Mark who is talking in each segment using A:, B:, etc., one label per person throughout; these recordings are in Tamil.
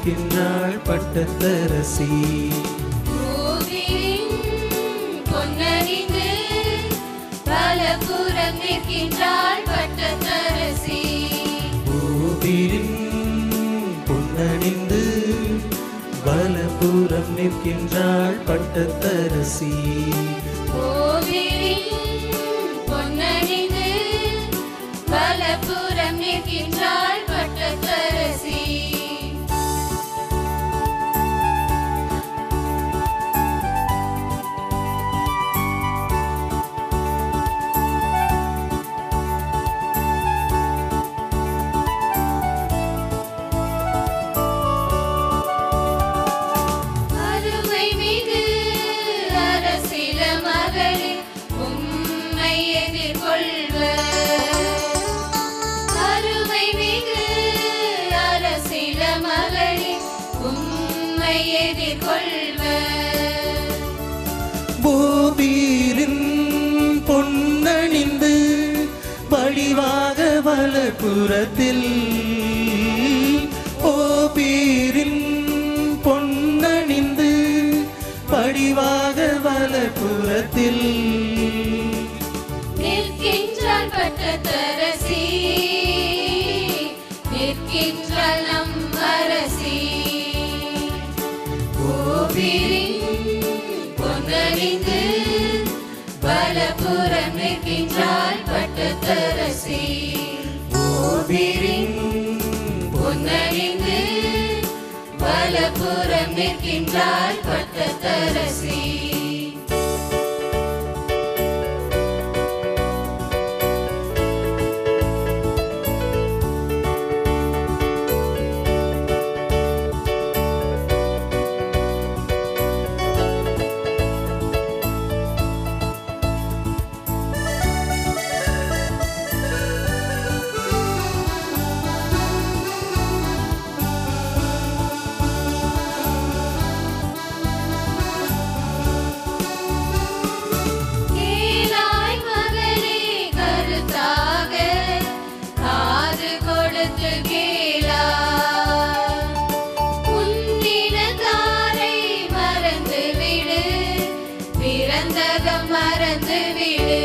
A: நிற்கின்றாள் பட்டத்தரசி
B: பூவிரின் பொன்னணிந்து பலபுறம் நிற்கின்றாள் பட்டத்தரசி
A: பூவிரின் பொன்னணிந்து வலப்புறம் நிற்கின்றாள் பட்டத்தரசி
B: பூவிரின் பொன்னணிந்து பலபுறம் நிற்கின்றாள் பட்டத்தரசி அருமை மிகு அரசில மகளே உம்மை எதிர்கொள்வர் அருமை மிகு அரசில மகளே உம்மை எதிர்கொள்வர்
A: பூபீரின் பொன்னணிந்து வடிவாக வலப்புறத்தில் ஓபீரின் பொன்னணிந்து படிவாக வலப்புறத்தில்
B: நிற்கின்றாள் பட்டத்தரசி நிற்கின்றாள் நம் அரசி கோபிரின் பொன்னணிந்து பலபுறம் நிற்கின்றாள் பட்டத்தரசி
A: ஓபீரின்
B: பொன்னணிந்து பலபுறம் நிற்கின்றாள் பட்டத்தரசி கேளாய் மகளே கருத்தாக காது கொடுத்து கேளாய் உன்னினத்தாரை மறந்து விடு பிறந்தகம் மறந்து விடு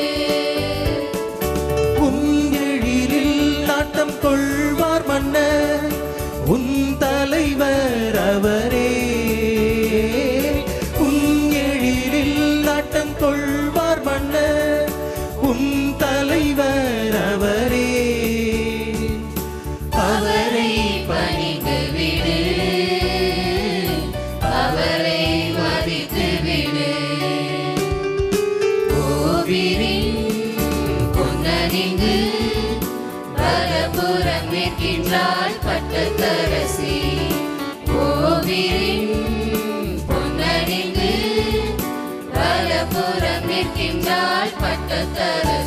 A: உன் எழிலில் நாட்டம் கொள்வார் மன்னர் உன் தலைவர் அவரே உன் எழிலில் நாட்டம் கொள்வார் மன்னர் உன் தலைவர் அவரே
B: அவரை பணிந்து விடு அவரை மதித்து விடு கோவிலின் பொன்னணிந்து பலபுறம் நிற்கின்றாள் பட்டத்தரசி கோவிலின் பொன்னணிந்து பலபுறம் நிற்கின்றாள் பட்டத்தரசி